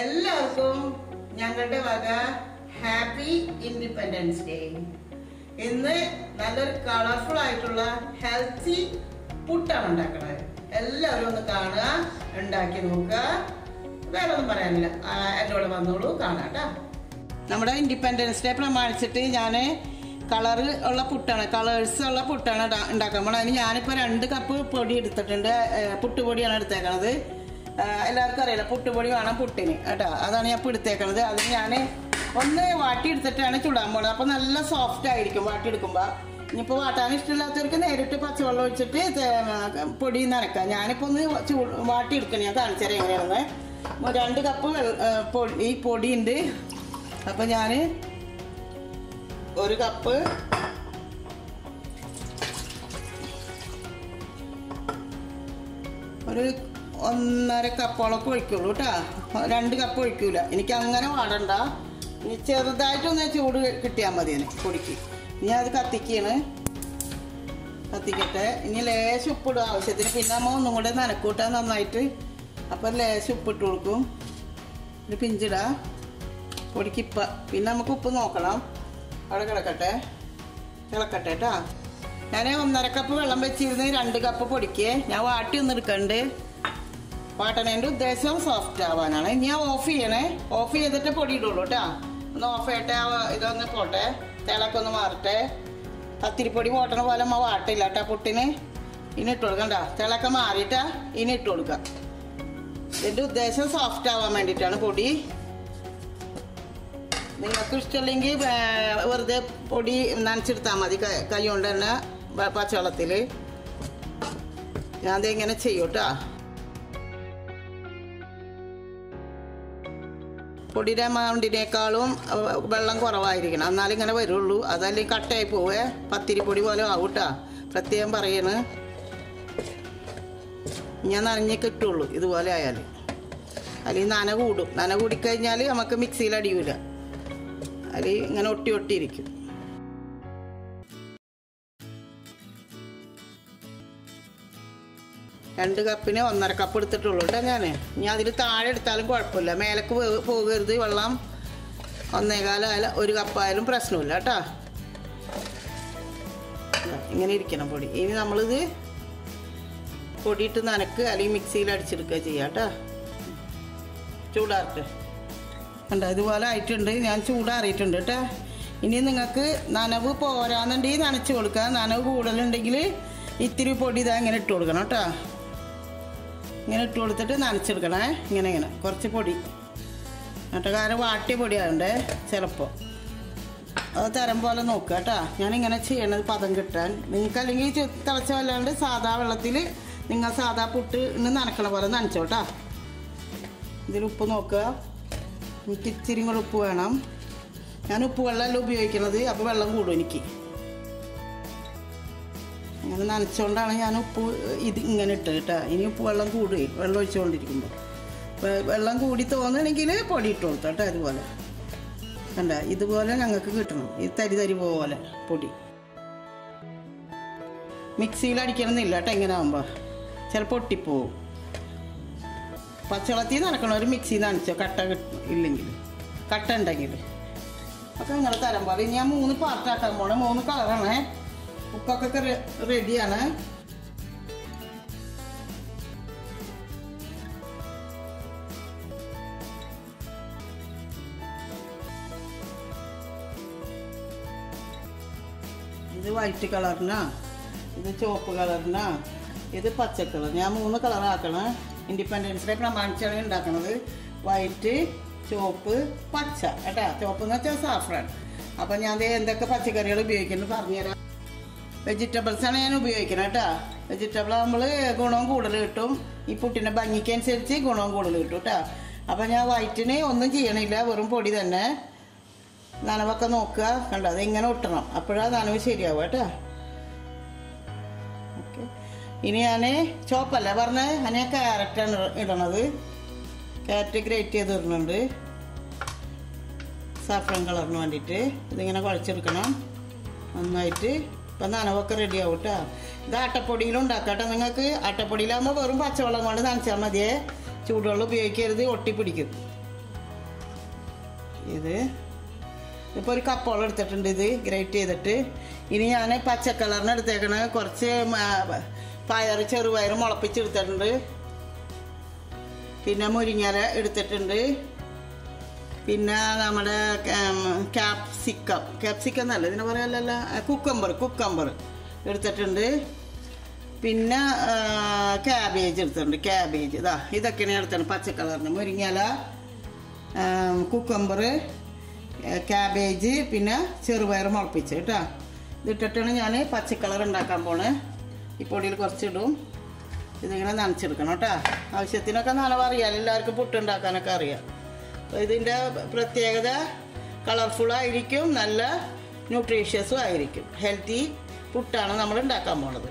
എല്ലാവർക്കും ഞങ്ങളുടെ വക ഹാപ്പി ഇൻഡിപെൻഡൻസ് ഡേ ഇന്ന് നല്ലൊരു കളർഫുൾ ആയിട്ടുള്ള ഹെൽത്തി പുട്ടാണ് ഉണ്ടാക്കണത് എല്ലാവരും ഒന്ന് കാണുക ഉണ്ടാക്കി നോക്കുക വേറെ ഒന്നും പറയാനില്ല ആ, എൻ്റെ കൂടെ വന്നോളൂ കാണാം കേട്ടോ നമ്മുടെ ഇൻഡിപെൻഡൻസ് ഡേ പ്രമാണിച്ചിട്ട് ഞാൻ കളറ് ഉള്ള പുട്ടാണ് കളേഴ്സ് ഉള്ള പുട്ടാണ് ഇടാ- ഉണ്ടാക്കാൻ പോണത് അതിന് ഞാനിപ്പോൾ രണ്ട് കപ്പ് പൊടി എടുത്തിട്ടുണ്ട് ഏഹ് പുട്ടുപൊടിയാണ് എടുത്തേക്കണത് ഏഹ് എല്ലാവർക്കും അറിയില്ല പുട്ടുപൊടി വേണം പുട്ടിന് കേട്ടോ അതാണ് ഞാൻ ഇപ്പോൾ എടുത്തേക്കണത് അത് ഞാൻ ഒന്ന് വാട്ടി എടുത്തിട്ടാണ് ചുടാൻ പോണത് അപ്പോൾ നല്ല സോഫ്റ്റ് ആയിരിക്കും വാട്ടി എടുക്കുമ്പോൾ ഇനിയിപ്പോൾ വാട്ടാൻ ഇഷ്ടമില്ലാത്തവർക്ക് നേരിട്ട് പച്ചവെള്ളം ഒഴിച്ചിട്ട് തേ- പൊടി നനക്കാം ഞാനിപ്പോൾ ഒന്ന് ചൂ വാട്ടി എടുക്കണം ഞാൻ കാണിച്ചു തരാം എങ്ങനെയാണെന്ന് രണ്ട് കപ്പ് വെള്ള- ഏഹ് പൊടി ഈ പൊടിയുണ്ട് അപ്പം ഞാൻ ഒരു കപ്പ് ഒരു ഒന്നര കപ്പോളൊക്കെ ഒഴിക്കുള്ളൂ കേട്ടോ രണ്ട് കപ്പ് ഒഴിക്കൂല എനിക്ക് അങ്ങനെ വാടണ്ട ഇനി ചെറുതായിട്ടൊന്ന് ചൂട് കിട്ടിയാൽ മതി അതിന് പൊടിക്ക് ഇനി അത് കത്തിക്കാണ് കത്തിക്കട്ടെ ഇനി ലേശം ഉപ്പിടും ആവശ്യത്തിന് പിന്നെ നമ്മൾ ഒന്നും കൂടെ നനക്കൂട്ടാൻ നന്നായിട്ട് അപ്പം ലേശം ഉപ്പിട്ട് കൊടുക്കും ഒരു പിഞ്ചിടാ പൊടിക്കിപ്പ പിന്നെ നമുക്ക് ഉപ്പ് നോക്കണം അവിടെ കിടക്കട്ടെ കിടക്കട്ടെ കേട്ടാ ഞാൻ ഒന്നര കപ്പ് വെള്ളം വെച്ചിരുന്ന് രണ്ട് കപ്പ് പൊടിക്ക് ഞാൻ വാട്ടി ഒന്ന് എടുക്കണ്ട് വാട്ടണേൻ്റെ ഉദ്ദേശം സോഫ്റ്റ് ആവാനാണ് ഇനി ഞാൻ ഓഫ് ചെയ്യണേ ഓഫ് ചെയ്തിട്ട് പൊടി ഇടുള്ളൂ കേട്ടാ ഒന്ന് ഓഫ് ചെയ്യട്ടെ ആ ഇതൊന്ന് പോട്ടെ തിളക്ക ഒന്ന് മാറട്ടെ പത്തിരിപ്പൊടി പോട്ടണ പോലെ അമ്മ വാട്ടില്ല കേട്ടാ പുട്ടിന് ഇനി ഇട്ട് കൊടുക്കണ്ട തിളക്ക മാറിയിട്ടാ ഇനി ഇട്ട് കൊടുക്കാം ഇതിൻ്റെ ഉദ്ദേശം സോഫ്റ്റ് ആവാൻ വേണ്ടിയിട്ടാണ് പൊടി നിങ്ങൾക്ക് ഇഷ്ടമില്ലെങ്കിൽ വെറുതെ പൊടി നനച്ചെടുത്താൽ മതി ക- കൈ കൊണ്ട് തന്നെ വ- പച്ചവെള്ളത്തിൽ ഞാൻ ഇങ്ങനെ ചെയ്യും കേട്ടോ പൊടിയുടെ എമൗണ്ടിനേക്കാളും അഹ്, വെള്ളം കുറവായിരിക്കണം എന്നാലും ഇങ്ങനെ വരുള്ളൂ അതല്ലെങ്കിൽ കട്ടയായി പോവേ പത്തിരി പൊടി പോലെ ആവും കേട്ടോ പ്രത്യേകം പറയണ് ഞാൻ നനഞ്ഞ് കിട്ടുള്ളൂ ഇതുപോലെ ആയാൽ അല്ലെങ്കിൽ നന കൂടും നന കൂടിക്കഴിഞ്ഞാൽ നമുക്ക് മിക്സിയിൽ അടിയൂല അതിൽ ഇങ്ങനെ ഒട്ടി ഒട്ടിയിരിക്കും രണ്ട് കപ്പിന് ഒന്നര കപ്പ് എടുത്തിട്ടുള്ളൂ കേട്ടോ ഞാൻ ഇനി അതിൽ താഴെ എടുത്താലും കുഴപ്പമില്ല മേലേക്ക് പോ- പോകരുത് വെള്ളം ഒന്നേകാലായാലും ഒരു കപ്പായാലും പ്രശ്നമില്ല കേട്ടോ ദാ ഇങ്ങനെ ഇരിക്കണം പൊടി ഇനി നമ്മളിത് പൊടിയിട്ട് നനക്ക് അല്ലെങ്കിൽ മിക്സിയിൽ അടിച്ചെടുക്കുക ചെയ്യാം കേട്ടോ ചൂടാറട്ടെ കണ്ടോ ഇതുപോലെ ആയിട്ടുണ്ട് ഞാൻ ചൂടാറിയിട്ടുണ്ട് കേട്ടോ ഇനി നിങ്ങൾക്ക് നനവ് പോരാന്നുണ്ടെങ്കിൽ നനച്ച് കൊടുക്കുക നനവ് കൂടുതലുണ്ടെങ്കിൽ ഇത്തിരി പൊടി ഇതാ ഇങ്ങനെ ഇട്ട് കൊടുക്കണം കേട്ടോ ഇങ്ങനെ ഇട്ട് കൊടുത്തിട്ട് നനച്ചെടുക്കണേ ഇങ്ങനെ ഇങ്ങനെ കുറച്ച് പൊടി എന്നിട്ട് കാരണം വാട്ടിയ പൊടിയാകണ്ടേ ചിലപ്പോൾ അത് തരം പോലെ നോക്കുക കേട്ടോ ഞാനിങ്ങനെ ചെയ്യണത് പദം കിട്ടാൻ നിങ്ങൾക്ക് അല്ലെങ്കിൽ ചു- തിളച്ച വല്ലാണ്ട് സാധാ വെള്ളത്തിൽ നിങ്ങൾ സാധാ പുട്ട് ഇന്ന് നനക്കണ പോലെ നനച്ചോട്ടാ ഇതിൽ ഉപ്പ് നോക്കുക എനിക്ക് ഇച്ചിരി കൂടെ ഉപ്പ് വേണം ഞാൻ ഉപ്പ് വെള്ളമല്ല ഉപയോഗിക്കുന്നത് അപ്പോൾ വെള്ളം കൂടും എനിക്ക് അങ്ങനെ നനച്ചുകൊണ്ടാണ് ഞാൻ ഉപ്പ് ഇത് ഇങ്ങനെ ഇട്ടത് കേട്ടോ ഇനി ഉപ്പ് വെള്ളം കൂടുകയും വെള്ളം ഒഴിച്ചുകൊണ്ടിരിക്കുമ്പോൾ വെ- വെള്ളം കൂടി തോന്നുകയാണെങ്കിൽ പൊടി ഇട്ട് കൊടുത്തു കേട്ടോ ഇതുപോലെ കണ്ട ഇതുപോലെ ഞങ്ങൾക്ക് കിട്ടണം ഈ തരി തരി പോലെ പൊടി മിക്സിയിൽ അടിക്കണമെന്നില്ല കേട്ടോ ഇങ്ങനെ ആകുമ്പോൾ ചിലപ്പോൾ ഒട്ടിപ്പോവും പച്ചവെള്ളത്തിൽ നനക്കണം ഒരു മിക്സി നനച്ചോ കട്ട കിട്ട- ഇല്ലെങ്കിൽ കട്ട ഉണ്ടെങ്കിൽ അപ്പോൾ നിങ്ങൾ തരം പോലെ ഇനി ഞാൻ മൂന്ന് പാർട്ടാക്കാൻ പോണേ മൂന്ന് കളറാണ് ഉപ്പൊക്കെ റെ- റെഡിയാണ് ഇത് വൈറ്റ് കളറിനാ ഇത് ചുവപ്പ് കളറിനാ ഇത് പച്ച കളർ ഞാൻ മൂന്ന് കളറാക്കണം ഇൻഡിപെൻഡൻസ് ഡേ പ്രമാണിച്ചാണ് ഉണ്ടാക്കണത് വൈറ്റ് ചുവപ്പ് പച്ച കേട്ടാ ചുവപ്പ് എന്ന് വെച്ചാൽ സാഫ്രാൻ അപ്പം ഞാൻ ദേ എന്തൊക്കെ പച്ചക്കറികൾ ഉപയോഗിക്കുന്നു പറഞ്ഞുതരാം വെജിറ്റബിൾസ് ആണ് ഞാൻ ഉപയോഗിക്കുന്നത് കേട്ടോ വെജിറ്റബിൾ നമ്മൾ ഗുണവും കൂടുതൽ കിട്ടും ഈ പുട്ടിൻ്റെ ഭംഗിക്കനുസരിച്ച് ഗുണവും കൂടുതൽ കിട്ടും കേട്ടോ അപ്പം ഞാൻ വൈറ്റിന് ഒന്നും ചെയ്യണില്ല വെറും പൊടി തന്നെ നനവൊക്കെ നോക്കുക കണ്ടോ അത് ഇങ്ങനെ ഒട്ടണം അപ്പോഴാ നനവ് ശരിയാവുക കേട്ടോ ഓക്കെ ഇനി ഞാൻ ചോപ്പല്ല പറഞ്ഞത് ഞാൻ ക്യാരറ്റാണ് ഇടണത് ക്യാരറ്റ് ഗ്രേറ്റ് ചെയ്ത് ഇടുന്നുണ്ട് സാഫ്രൻ കളറിന് വേണ്ടിയിട്ട് ഇതിങ്ങനെ കുഴച്ചെടുക്കണം നന്നായിട്ട് ഇപ്പം നനവൊക്കെ റെഡി ആവും കേട്ടോ ഇത് ആട്ടപ്പൊടിയിലും ഉണ്ടാക്കാട്ടോ നിങ്ങൾക്ക് ആട്ടപ്പൊടിയിലാകുമ്പോൾ വെറും പച്ചവെള്ളം കൊണ്ട് നനച്ചാൽ മതിയേ ചൂടുവെള്ളം ഉപയോഗിക്കരുത് ഒട്ടിപ്പിടിക്കും ഇത് ഇപ്പോൾ ഒരു കപ്പോളം എടുത്തിട്ടുണ്ട് ഇത് ഗ്രേറ്റ് ചെയ്തിട്ട് ഇനി ഞാൻ പച്ച കളറിന് എടുത്തേക്കണ കുറച്ച് മ- പയർ ചെറുപയർ മുളപ്പിച്ചെടുത്തിട്ടുണ്ട് പിന്നെ മുരിങ്ങല എടുത്തിട്ടുണ്ട് പിന്നെ നമ്മുടെ ക്യാപ്സിക്കം ക്യാപ്സിക്കം എന്നല്ല ഇതിന് പറയല്ലല്ലോ കുക്കമ്പർ കുക്കമ്പർ എടുത്തിട്ടുണ്ട് പിന്നെ ക്യാബേജ് എടുത്തിട്ടുണ്ട് ക്യാബേജ് ഇതാ ഇതൊക്കെയാണ് എടുത്തിട്ടുണ്ട് പച്ച കളറിന് മുരിങ്ങല കുക്കമ്പർ ക്യാബേജ് പിന്നെ ചെറുപയർ മുളപ്പിച്ച് കേട്ടോ ഇതിട്ടിട്ടാണ് ഞാൻ പച്ച കളർ ഉണ്ടാക്കാൻ പോണേ ഈ പൊടിയിൽ കുറച്ചിടും ഇതിങ്ങനെ നനച്ചെടുക്കണം കേട്ടോ ആവശ്യത്തിനൊക്കെ നനവ് അറിയാം എല്ലാവർക്കും പുട്ടുണ്ടാക്കാനൊക്കെ അറിയാം അപ്പോൾ ഇതിൻ്റെ പ്രത്യേകത കളർഫുൾ ആയിരിക്കും നല്ല ന്യൂട്രീഷ്യസും ആയിരിക്കും ഹെൽത്തി പുട്ടാണ് നമ്മൾ ഉണ്ടാക്കാൻ പോണത്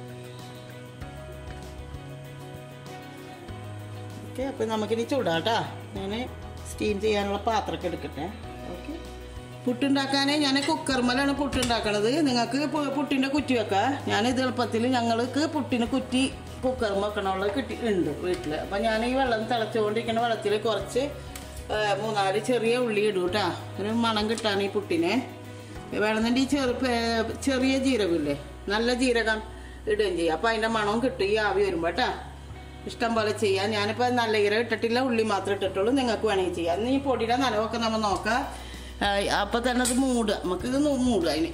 ഓക്കെ അപ്പോൾ നമുക്കിനി ചൂടാട്ടാ ഞാൻ സ്റ്റീം ചെയ്യാനുള്ള പാത്രമൊക്കെ എടുക്കട്ടെ ഓക്കെ പുട്ടുണ്ടാക്കാൻ ഞാൻ കുക്കർമലാണ് പുട്ടുണ്ടാക്കണത് നിങ്ങൾക്ക് പു- പുട്ടിൻ്റെ കുറ്റി വെക്കാം ഞാൻ ഇത് എളുപ്പത്തിൽ ഞങ്ങൾക്ക് പുട്ടിന് കുറ്റി കുക്കർമ വെക്കണമുള്ള കിട്ടി ഉണ്ട് വീട്ടിൽ അപ്പം ഞാൻ ഈ വെള്ളം തിളച്ചുകൊണ്ടിരിക്കുന്ന വെള്ളത്തിൽ കുറച്ച് ആ, മൂന്നാല് ചെറിയ ഉള്ളി ഇടും കേട്ടോ ഒരു മണം കിട്ടാൻ ഈ പുട്ടിനെ വേണമെന്നുണ്ടെങ്കിൽ ഈ ചെറു പേ- ചെറിയ ജീരകമില്ലേ നല്ല ജീരകം ഇടുകയും ചെയ്യും അപ്പം അതിൻ്റെ മണവും കിട്ടും ഈ ആവി വരുമ്പോൾ കേട്ടോ ഇഷ്ടം പോലെ ചെയ്യാം ഞാനിപ്പോൾ നല്ല ജീരകം ഇട്ടിട്ടില്ല ഉള്ളി മാത്രമേ ഇട്ടിട്ടുള്ളൂ നിങ്ങൾക്ക് വേണമെങ്കിൽ ചെയ്യാം ഇന്ന് ഈ പൊടിയുടെ നനവൊക്കെ നമ്മൾ നോക്കാം അപ്പം തന്നെ അത് മൂടുക നമുക്ക് ഇത് നൂ- മൂടുക അതിന്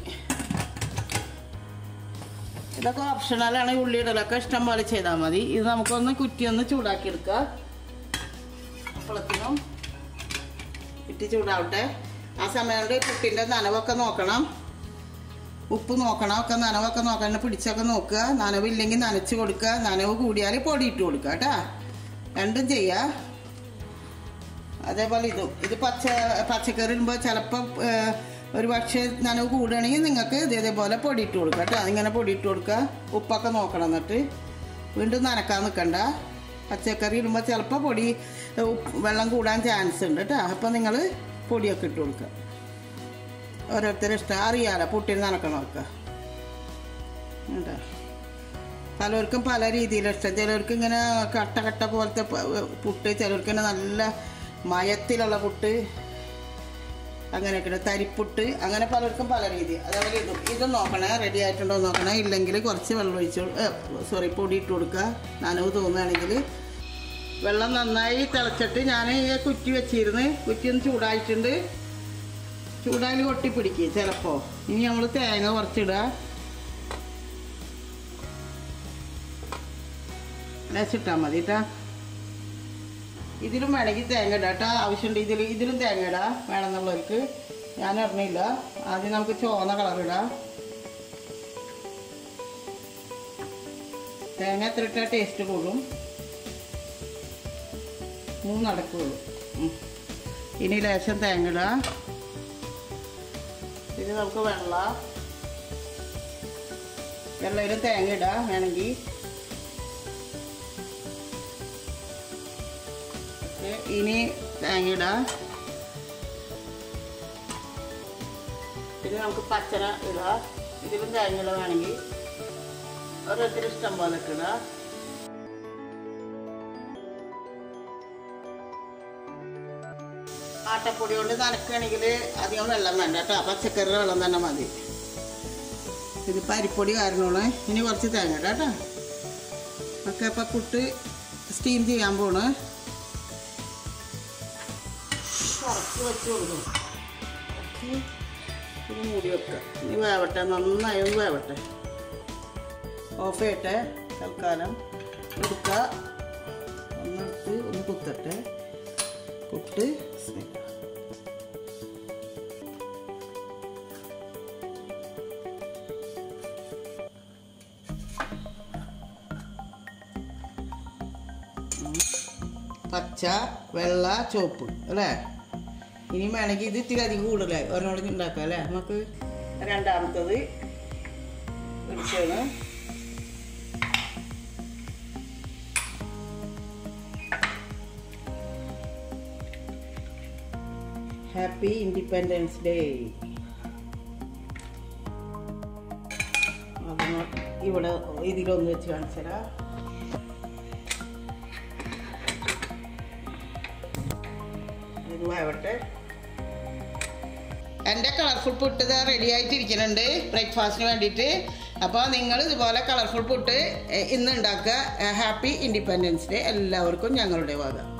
ഇതൊക്കെ ഓപ്ഷണലാണ് ഈ ഉള്ളി ഇടലൊക്കെ ഇഷ്ടം പോലെ ചെയ്താൽ മതി ഇത് നമുക്കൊന്ന് കുറ്റി ഒന്ന് ചൂടാക്കി എടുക്കുക അപ്പളത്തിനും കുറ്റി ചൂടാവട്ടെ ആ സമയം കൊണ്ട് കുട്ടിൻ്റെ നനവൊക്കെ നോക്കണം ഉപ്പ് നോക്കണം ഒക്കെ നനവൊക്കെ നോക്കണം പിടിച്ചൊക്കെ നോക്കുക നനവില്ലെങ്കിൽ നനച്ച് കൊടുക്കുക നനവ് കൂടിയാൽ പൊടി ഇട്ട് കൊടുക്കുക കേട്ടാ രണ്ടും ചെയ്യുക അതേപോലെ ഇതും ഇത് പച്ച പച്ചക്കറി ഇടുമ്പോൾ ചിലപ്പോൾ ഒരു പക്ഷേ നനവ് കൂടുകയാണെങ്കിൽ നിങ്ങൾക്ക് ഇത് ഇതേപോലെ പൊടി ഇട്ട് കൊടുക്കുക കേട്ടോ അതിങ്ങനെ പൊടി ഇട്ട് കൊടുക്കുക ഉപ്പൊക്കെ നോക്കണം എന്നിട്ട് വീണ്ടും നനക്കാൻ നിൽക്കണ്ട പച്ചക്കറി ഇടുമ്പോൾ ചിലപ്പോൾ പൊടി ഉപ്പ് വെള്ളം കൂടാൻ ചാൻസ് ഉണ്ട് കേട്ടോ അപ്പോൾ നിങ്ങൾ പൊടിയൊക്കെ ഇട്ട് കൊടുക്കുക ഓരോരുത്തരും ഇഷ്ടം അറിയാലോ പുട്ടിന് നനക്കണമൊക്കെ കേട്ടോ പലർക്കും പല രീതിയിലും ഇഷ്ടം ചിലർക്ക് ഇങ്ങനെ കട്ട കട്ട പോലത്തെ പ- പുട്ട് ചിലർക്ക് ഇങ്ങനെ നല്ല മയത്തിലുള്ള പുട്ട് അങ്ങനെയൊക്കെ തരിപ്പുട്ട് അങ്ങനെ പലർക്കും പല രീതി അതേപോലെ ഇതും ഇതും നോക്കണേ റെഡി ആയിട്ടുണ്ടോ എന്ന് നോക്കണേ ഇല്ലെങ്കിൽ കുറച്ച് വെള്ളം ഒഴിച്ച് സോറി പൊടി ഇട്ട് കൊടുക്കുക നനവ് തോന്നുകയാണെങ്കിൽ വെള്ളം നന്നായി തിളച്ചിട്ട് ഞാൻ ഈ കുറ്റി വെച്ചിരുന്ന് കുറ്റി ഒന്ന് ചൂടായിട്ടുണ്ട് ചൂടായി ഒട്ടിപ്പിടിക്കുക ചിലപ്പോൾ ഇനി നമ്മൾ തേങ്ങ കുറച്ചിടുക ലേശിട്ടാൽ മതി കേട്ടാ ഇതിലും വേണമെങ്കിൽ തേങ്ങ ഇടാം കേട്ടോ ആവശ്യമുണ്ട് ഇതിൽ ഇതിലും തേങ്ങ ഇടാം വേണമെന്നുള്ളവർക്ക് ഞാൻ ഇടണില്ല ആദ്യം നമുക്ക് ചുവന്ന കളർ ഇടാം തേങ്ങ എത്ര ഇട്ടാൽ ടേസ്റ്റ് കൂടും മൂന്നടക്കുള്ളൂ ഉം. ഇനി ലേശം തേങ്ങ ഇടാം ഇത് നമുക്ക് വെള്ള വെള്ളയിലും തേങ്ങ ഇടാം വേണമെങ്കിൽ ഓക്കെ, ഇനി തേങ്ങ ഇടാം പിന്നെ നമുക്ക് പച്ചന ഇടാം ഇതിലും തേങ്ങ ഇടാം വേണമെങ്കിൽ ഓരോരുത്തരും ഇഷ്ടം പോലെ ഒക്കെ ഇടാം ആട്ടപ്പൊടി കൊണ്ട് നനക്കുകയാണെങ്കിൽ അധികം വെള്ളം വേണ്ട കേട്ടോ പച്ചക്കറിയുടെ വെള്ളം തന്നെ മതി ഇത് പരിപ്പൊടി കാരണമാണ് ഇനി കുറച്ച് തേങ്ങ ഇടാം കേട്ടോ ഒക്കെ ഇപ്പം പുട്ട് സ്റ്റീം ചെയ്യാൻ പോണ് കുറച്ച് വെച്ച് കൊടുക്കും കുറച്ച് ഇത് മൂടി വെക്കുക ഇനി വേവട്ടെ നന്നായി ഒന്ന് വേവട്ടെ ഓഫ് ചെയ്യട്ടെ തൽക്കാലം എടുക്കുക ഒന്നെടുത്ത് ഒന്ന് കുത്തട്ടെ പുട്ട് സ്മെൽ പച്ച വെള്ള ചുവപ്പ് അല്ലേ ഇനി വേണമെങ്കിൽ ഇത് ഇത്തിരി അധികം കൂടുതലായി ഒരെണ്ണോട് ഉണ്ടാക്കാം അല്ലേ നമുക്ക് രണ്ടാമത്തത് ഇടിച്ചാണ് ഹാപ്പി ഇൻഡിപെൻഡൻസ് ഡേ അതൊന്ന് ഇവിടെ ഇതിലൊന്ന് വെച്ച് കാണിച്ചുതരാം ഇത് വേവട്ടെ എൻ്റെ കളർഫുൾ പുട്ട് ഇത് റെഡി ആയിട്ടിരിക്കുന്നുണ്ട് ബ്രേക്ക്ഫാസ്റ്റിന് വേണ്ടിയിട്ട് അപ്പോൾ നിങ്ങൾ ഇതുപോലെ കളർഫുൾ പുട്ട് ഇന്ന് ഉണ്ടാക്കുക ഹാപ്പി ഇൻഡിപെൻഡൻസ് ഡേ എല്ലാവർക്കും ഞങ്ങളുടെ വക